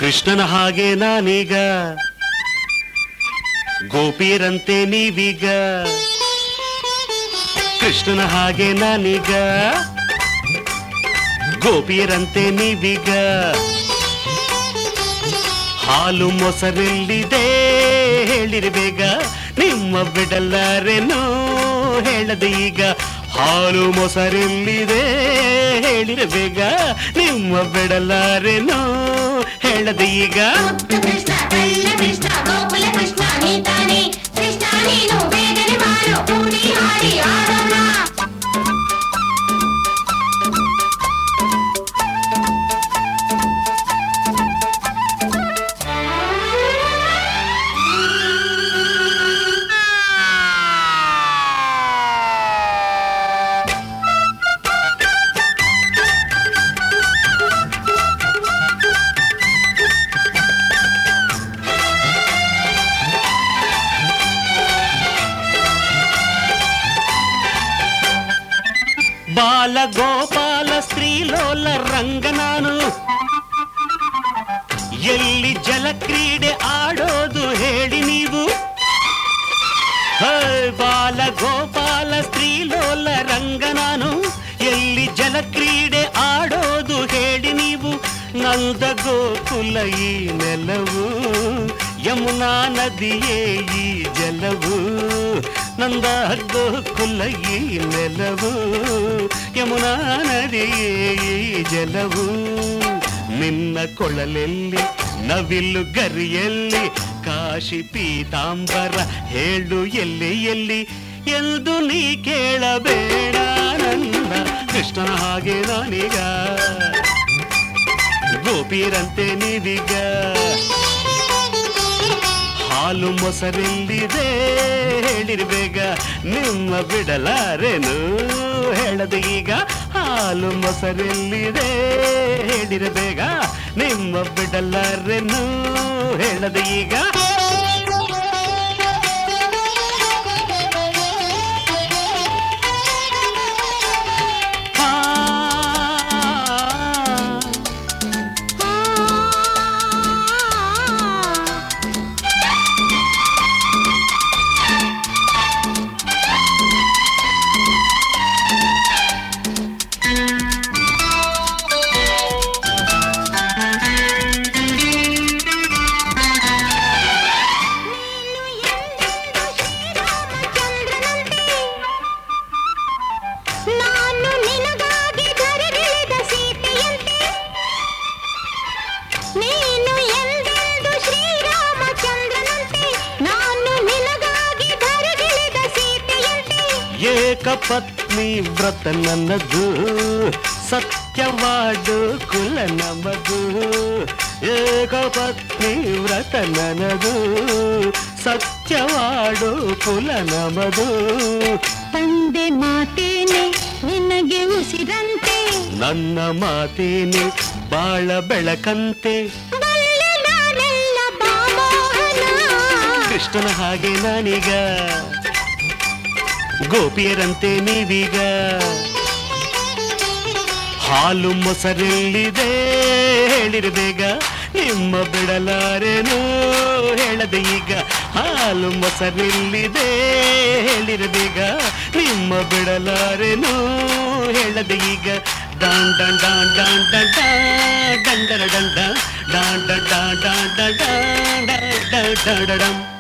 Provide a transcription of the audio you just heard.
ಕೃಷ್ಣನ ಹಾಗೆ ನಾನೀಗ ಗೋಪಿಯರಂತೆ ನೀವೀಗ ಕೃಷ್ಣನ ಹಾಗೆ ನಾನೀಗ ಗೋಪಿಯರಂತೆ ನೀವೀಗ ಹಾಲು ಮೊಸರೆಲ್ಲಿದೆ ಹೇಳಿರಿ ಬೇಗ ನಿಮ್ಮ ಬಿಡಲಾರೆನೋ ಹೇಳದೆ ಈಗ ಹಾಲು ಮೊಸರೆಲ್ಲಿದೆ ಹೇಳಿರಿ ಬೇಗ ನಿಮ್ಮ ಬಿಡಲಾರೆನೋ ಹೇಳದೆ ಈಗ ಮುತ್ತು ಕೃಷ್ಣ ಕಳ್ಳ ಕೃಷ್ಣ ಗೋಕುಲ ಕೃಷ್ಣ ನೀತಾನೆ ಕೃಷ್ಣ ನೀನು ಬೇಗನೆ ಬಾರೋ ಕೂಡಿ ಹಾಡಿ ಆಡೋಣ ಬಾಲ ಗೋಪಾಲ ಸ್ತ್ರೀಲೋಲ ರಂಗ ನಾನು ಎಲ್ಲಿ ಜಲಕ್ರೀಡೆ ಆಡೋದು ಹೇಳಿ ನೀವು ಹೇ, ಬಾಲ ಗೋಪಾಲ ಸ್ತ್ರೀಲೋಲ ರಂಗ ನಾನು ಎಲ್ಲಿ ಜಲಕ್ರೀಡೆ ಆಡೋದು ಹೇಳಿ ನೀವು ನಂದ ಗೋಕುಲ ಈ ನೆಲವು ಯಮುನಾ ನದಿಯೇ ಈ ಜಲವು ನಂದ ಗೋಕುಲ ಈ ನೆಲವು ಯಮುನಾ ನದಿಯೇ ಈ ಜಲವು ನಿನ್ನ ಕೊಳಲೆಲ್ಲಿ ನವಿಲು ಗರಿಯಲ್ಲಿ ಕಾಶಿ ಪೀತಾಂಬರ ಹೇಳು ಎಲ್ಲಿ ಎಲ್ಲಿ ಎಂದು ನೀ ಕೇಳಬೇಡ ನನ್ನ ಕೃಷ್ಣನ ಹಾಗೆ ನಾನೀಗ ಗೋಪಿಯರಂತೆ ನೀವೀಗ ಹಾಲು ಮೊಸರೆಲ್ಲಿದೆ ಹೇಳಿರ್ಬೇಗ ನಿಮ್ಮ ಬಿಡಲಾರೆನು ಹೇಳದೆ ಈಗ ಹಾಲು ಮೊಸರೆಲ್ಲಿದೆ ಹೇಳಿರಬೇಗ ನಿಮ್ಮ ಬಿಡಲಾರೆನು ಹೇಳದೆ ಈಗ ಆ ನಾನು ನಿನಗಾಗಿ ಧರೆಗಿಳಿದ ಸೀತೆಯಂತೆ ನೀನು ಎಂದೆಂದು ಶ್ರೀರಾಮಚಂದ್ರನಂತೆ ನಾನು ನಿನಗಾಗಿ ಧರೆಗಿಳಿದ ಸೀತೆಯಂತೆ ಏಕಪತ್ನಿ ವ್ರತ ನನ್ನದು ಸತ್ಯವಾಡು ಕುಲ ನಮದು ಏಕಪತ್ನಿ ವ್ರತ ನನ್ನದು ಸತ್ಯವಾಡು ಕುಲ ನಮದು ತಂದೆ ಮಾತೇನೆ ನಿನಗೆ ಉಸಿರಂತೆ ನನ್ನ ಮಾತೇನೆ ಬಾಳ ಬೆಳಕಂತೆ ಬಲ್ಲೆ ನಾನೆಲ್ಲ ಬಾಮೋಹನ ಕೃಷ್ಣನ ಹಾಗೆ ನಾನೀಗ ಗೋಪಿಯರಂತೆ ನೀವೀಗ ಹಾಲು ಮೊಸರೆಲ್ಲಿದೆ ಹೇಳಿರ್ಬೇಗ ನಿಮ್ಮ ಬಿಡಲಾರೇನು ಹೇಳದೆ ಈಗ ಹಾಲು ಮೊಸರೆಲ್ಲಿದೆ ಹೇಳಿರ್ಬೇಗ ನಿಮ್ಮ ಬಿಡಲಾರೇನು ಹೇಳದೆ ಈಗ ಡಾನ್ ಡಾನ್ ಡಾನ್ ಡಾನ್ ಡಾನ್ ಡಾನ್ ಡಂಡರ ಡಂಡ ಡಾನ್ ಡಾನ್ ಡಾನ್ ಡಾನ್ ಡಾನ್ ಡಾನ್ ಡಾನ್ ಡಾನ್ ಡಾನ್ ಡಾನ್